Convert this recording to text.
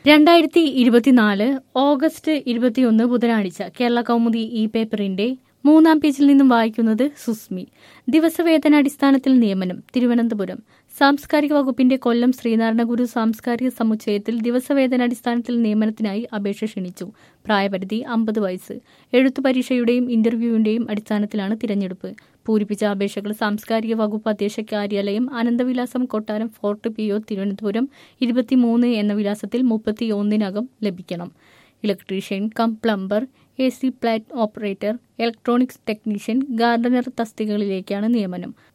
രണ്ടായിരത്തി ഇരുപത്തിനാല് ഓഗസ്റ്റ് ഇരുപത്തിയൊന്ന് ബുധനാഴ്ച കേരള കൗമുദി ഇ പേപ്പറിന്റെ മൂന്നാം പേജിൽ നിന്നും വായിക്കുന്നത് സുസ്മി ദിവസവേതനാടിസ്ഥാനത്തിൽ നിയമനം തിരുവനന്തപുരം സാംസ്കാരിക വകുപ്പിന്റെ കൊല്ലം ശ്രീനാരായണ ഗുരു സാംസ്കാരിക സമുച്ചയത്തിൽ ദിവസവേതനാടിസ്ഥാനത്തിൽ നിയമനത്തിനായി അപേക്ഷ ക്ഷണിച്ചു പ്രായപരിധി അമ്പത് വയസ്സ് എഴുത്തു പരീക്ഷയുടെയും ഇന്റർവ്യൂവിന്റെയും അടിസ്ഥാനത്തിലാണ് തിരഞ്ഞെടുപ്പ് പൂരിപ്പിച്ച അപേക്ഷകൾ സാംസ്കാരിക വകുപ്പ് അധ്യക്ഷ കാര്യാലയം അനന്തവിലാസം കൊട്ടാരം ഫോർട്ട് പി ഒ തിരുവനന്തപുരം ഇരുപത്തിമൂന്ന് എന്ന വിലാസത്തിൽ മുപ്പത്തിയൊന്നിനകം ലഭിക്കണം electrician cum plumber A C plant operator electronics technician gardener തസ്തികകളിലേക്കാണ് നിയമനം